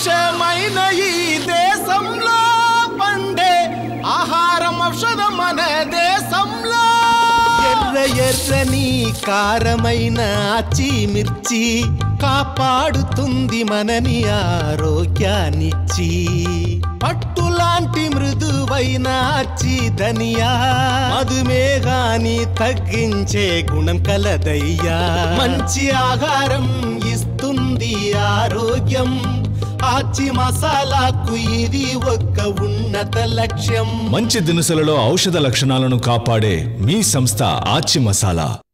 స్వచ్ఛమైన ఈ దేశంలో పండే ఆహారం ఔషధం మన దేశంలో ఎర్ర ఎర్రని కారమైన ఆచి మిర్చి కాపాడుతుంది మనని ఆరోగ్యాన్నిచ్చి పట్టులాంటి మృదువైన ఆచి ధనియా మధుమేహాన్ని తగ్గించే గుణం కలదయ్యా మంచి ఆహారం ఇస్తుంది ఆరోగ్యం ఆచి మసాలాకు ఇది ఒక్క ఉన్నత లక్ష్యం మంచి దినుసులలో ఔషధ లక్షణాలను కాపాడే మీ సంస్థ ఆచి మసాలా